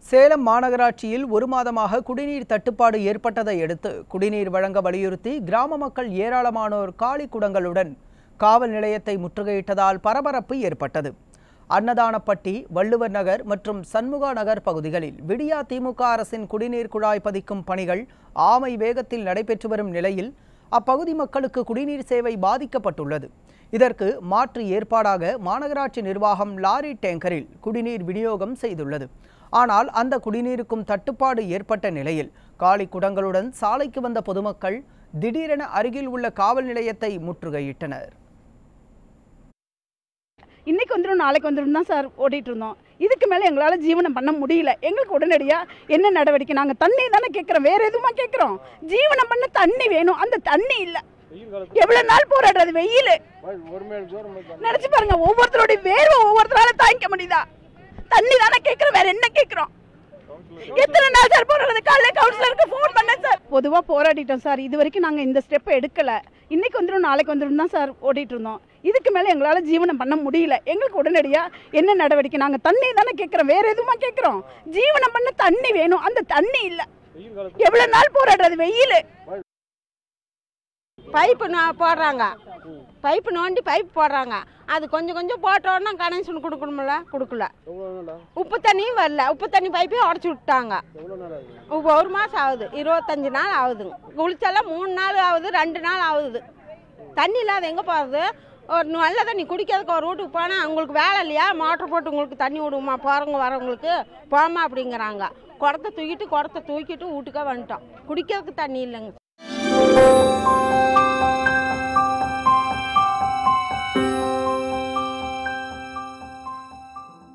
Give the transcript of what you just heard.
சேலம் மாநகராட்சியில் ஒரு மாதமாக குடிநீர் தட்டுப்பாடு ஏற்பட்டதை அடுத்து குடிநீர் வழங்க வலியுறுத்தி கிராம மக்கள் ஏராளமானோர் காலி குடங்களுடன் காவல் நிலையத்தை முற்றுகையிட்டதால் பரபரப்பு ஏற்பட்டது அன்னதானப்பட்டி வள்ளுவர் நகர் மற்றும் சண்முகா நகர் பகுதிகளில் விடியா திமுக அரசின் குடிநீர் குழாய் பதிக்கும் பணிகள் ஆமை வேகத்தில் நடைபெற்று வரும் நிலையில் அப்பகுதி மக்களுக்கு குடிநீர் சேவை பாதிக்கப்பட்டுள்ளது இதற்கு மாற்று ஏற்பாடாக மாநகராட்சி நிர்வாகம் லாரி டேங்கரில் குடிநீர் விநியோகம் செய்துள்ளது ஆனால் அந்த குடிநீருக்கும் தட்டுப்பாடு ஏற்பட்ட நிலையில் காலி குடங்களுடன் சாலைக்கு வந்த பொதுமக்கள் திடீரென அருகில் உள்ள காவல் நிலையத்தை முற்றுகையிட்டனர் இன்னைக்கு வந்துடும் நாளைக்கு வந்துடும் தான் சார் ஓட்டிட்டு இருந்தோம் இதுக்கு மேலே எங்களால் ஜீவனம் பண்ண முடியல எங்களுக்கு உடனடியாக என்ன நடவடிக்கை நாங்கள் தண்ணி தானே கேட்குறோம் வேற எதுவுமா கேட்குறோம் ஜீவனம் பண்ண தண்ணி வேணும் அந்த தண்ணி இல்லை எவ்வளோ நாள் போராடுறது வெயில் நினைச்சு பாருங்க ஒவ்வொருத்தருடைய வேர்வை ஒவ்வொருத்தரால தாங்கிக்க முடியுதா தண்ணி தானே கேட்குறோம் வேற என்ன கேட்குறோம் எத்தனை நாள் சார் போராடுறது காலையில கவுன்சிலருக்கு ஃபோன் பண்ணேன் சார் பொதுவாக போராடிட்டோம் சார் இது வரைக்கும் நாங்கள் இந்த ஸ்டெப்பை எடுக்கல இன்னைக்கு வந்துடும் நாளைக்கு வந்துடும் தான் சார் ஓட்டிட்டு இருந்தோம் இதுக்கு மேலே எங்களால் ஜீவனம் பண்ண முடியல எங்களுக்கு உடனடியாக என்ன நடவடிக்கை நாங்கள் தண்ணி தானே கேட்குறோம் வேற எதுவுமா கேட்குறோம் ஜீவனம் பண்ண தண்ணி வேணும் அந்த தண்ணி இல்லை எவ்வளோ நாள் போராடுறது வெயில் பைப்பு நோ- போடுறாங்க பைப்பு நோண்டி பைப் போடுறாங்க அது கொஞ்சம் கொஞ்சம் போட்டோன்னா கனெக்ஷன் கொடுக்கணும்ல கொடுக்கல உப்பு தண்ணியும் வரல உப்பு தண்ணி பைப்பையும் உடச்சி விட்டாங்க இப்போ ஒரு மாதம் ஆகுது இருபத்தஞ்சு நாள் ஆகுதுங்க குளிச்செல்லாம் மூணு நாள் ஆகுது ரெண்டு நாள் ஆகுது தண்ணி இல்லாத எங்கே போகிறது ஒரு நல்ல தண்ணி குடிக்கிறதுக்கு ஒரு வீட்டுக்கு போனால் அவங்களுக்கு வேலை இல்லையா மோட்டர் போட்டு உங்களுக்கு தண்ணி விடுமா போகிறவங்க வரவங்களுக்கு போமா அப்படிங்கிறாங்க குடத்தை தூக்கிட்டு குடத்தை தூக்கிட்டு வீட்டுக்கே வந்துட்டோம் குடிக்கிறதுக்கு தண்ணி இல்லைங்க